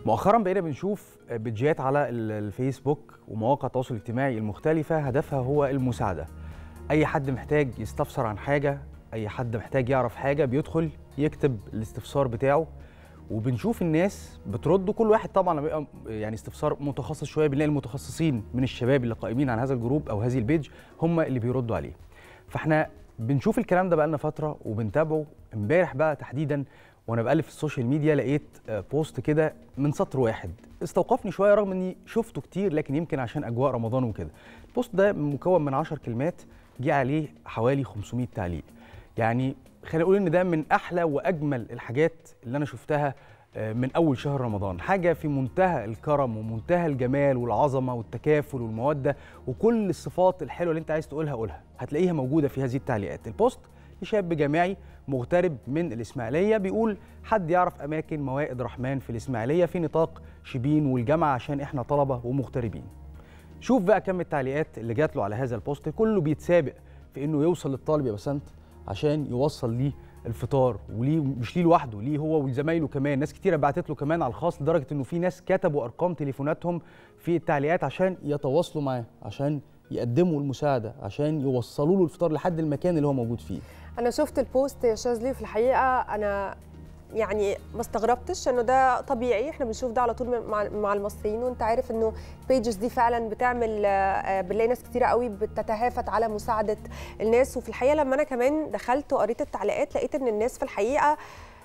مؤخرا بقينا بنشوف بيدجات على ال- الفيسبوك ومواقع التواصل الاجتماعي المختلفة هدفها هو المساعدة أي حد محتاج يستفسر عن حاجة أي حد محتاج يعرف حاجة بيدخل يكتب الاستفسار بتاعه وبنشوف الناس بترد كل واحد طبعا لما بيبقى يعني استفسار متخصص شويه بنلاقي المتخصصين من الشباب اللي قائمين على هذا الجروب او هذه البيج هم اللي بيردوا عليه فاحنا بنشوف الكلام ده بقالنا فتره وبنتابعه امبارح بقى تحديدا وانا بقلب في السوشيال ميديا لقيت آه، بوست كده من سطر واحد استوقفني شويه رغم اني شفته كتير لكن يمكن عشان اجواء رمضان وكده البوست ده مكون من 10 كلمات جه عليه حوالي 500 تعليق يعني خلينا نقول ان ده من احلى واجمل الحاجات اللي انا شفتها آه، من اول شهر رمضان حاجه في منتهى الكرم ومنتهى الجمال والعظمه والتكافل والموده وكل الصفات الحلوه اللي انت عايز تقولها قولها هتلاقيها موجوده في هذه التعليقات البوست لشاب جامعي مغترب من الاسماعيليه بيقول حد يعرف اماكن موائد رحمن في الاسماعيليه في نطاق شبين والجامعه عشان احنا طلبه ومغتربين شوف بقى كم التعليقات اللي جات له على هذا البوست كله بيتسابق في انه يوصل للطالب يا بسنت عشان يوصل ليه الفطار وليه مش ليه لوحده ليه هو وزمايله كمان ناس كتيره بعتت له كمان على الخاص لدرجه انه في ناس كتبوا ارقام تليفوناتهم في التعليقات عشان يتواصلوا معاه عشان يقدموا المساعده عشان يوصلوا له الفطار لحد المكان اللي هو موجود فيه انا شفت البوست يا شاذلي في الحقيقه انا يعني ما استغربتش انه ده طبيعي احنا بنشوف ده على طول من- مع, مع المصريين وانت عارف انه البيجز دي فعلا بتعمل آه، بنلاقي ناس كتيره قوي بتتهافت على مساعده الناس وفي الحقيقه لما انا كمان دخلت وقريت التعليقات لقيت ان الناس في الحقيقه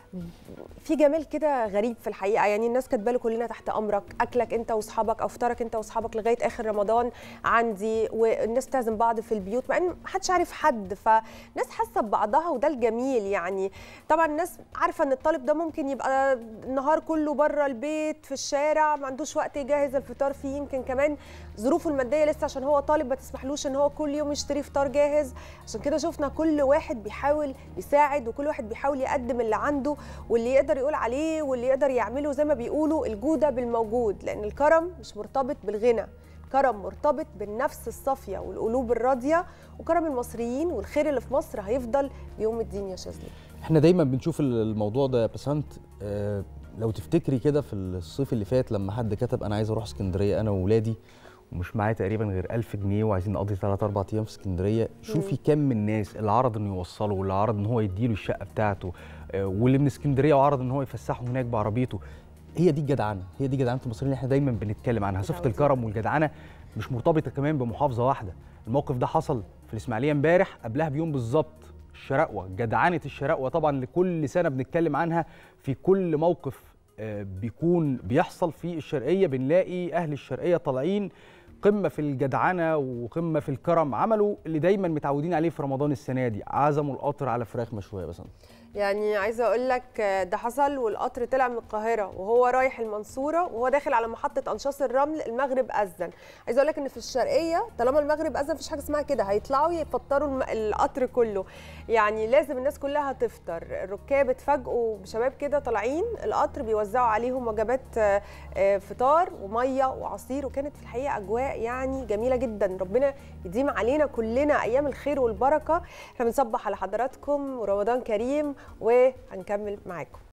في جمال كده غريب في الحقيقه يعني الناس كاتبه له كلنا تحت امرك اكلك انت واصحابك او فطارك انت واصحابك لغايه اخر رمضان عندي والناس تعزم بعض في البيوت مع ان محدش عارف حد فناس حاسه ببعضها وده الجميل يعني طبعا الناس عارفه ان الطالب ده ممكن يبقى النهار كله بره البيت في الشارع ما عندوش وقت يجهز الفطار فيه يمكن كمان ظروفه الماديه لسه عشان هو طالب ما تسمحلوش ان هو كل يوم يشتري فطار جاهز عشان كده شفنا كل واحد بيحاول يساعد وكل واحد بيحاول يقدم اللي عنده واللي يقدر يقول عليه واللي يقدر يعمله زي ما بيقولوا الجوده بالموجود لان الكرم مش مرتبط بالغنى الكرم مرتبط بالنفس الصافيه والقلوب الراضيه وكرم المصريين والخير اللي في مصر هيفضل يوم الدين يا شاذلي احنا دايما بنشوف الموضوع ده يا بسنت آه، لو تفتكري كده في الصيف اللي فات لما حد كتب انا عايز اروح اسكندريه انا واولادي ومش معايا تقريبا غير 1000 جنيه وعايزين نقضي 3 4 ايام في اسكندريه شوفي كم من الناس اللي عرض انه يوصله واللي عرض ان هو يديله الشقه بتاعته آه، واللي من اسكندريه وعرض ان هو يفسحه هناك بعربيته هي دي الجدعنه هي دي جدعنه المصريين اللي احنا دايما بنتكلم عنها صفه متعودين. الكرم والجدعنه مش مرتبطه كمان بمحافظه واحده الموقف ده حصل في الاسماعيليه امبارح قبلها بيوم بالظبط الشراقوه جدعنه الشراقوه طبعا لكل سنه بنتكلم عنها في كل موقف آه، بيكون بيحصل في الشرقيه بنلاقي اهل الشرقيه طالعين قمه في الجدعنه وقمه في الكرم عملوا اللي دايما متعودين عليه في رمضان السنه دي عزموا القطر على فراخ مشويه بس يعني عايزه اقول لك ده حصل والقطر طلع من القاهره وهو رايح المنصوره وهو داخل على محطه انشاص الرمل المغرب اذن عايزه اقول لك ان في الشرقيه طالما المغرب اذن مفيش حاجه اسمها كده هيطلعوا يفطروا الم- القطر كله يعني لازم الناس كلها تفطر الركاب اتفاجئوا بشباب كده طالعين القطر بيوزعوا عليهم وجبات آه، آه، فطار وميه وعصير وكانت في الحقيقه اجواء يعني جميله جدا ربنا يديم علينا كلنا ايام الخير والبركه احنا بنصبح على حضراتكم ورمضان كريم وهنكمل معاكم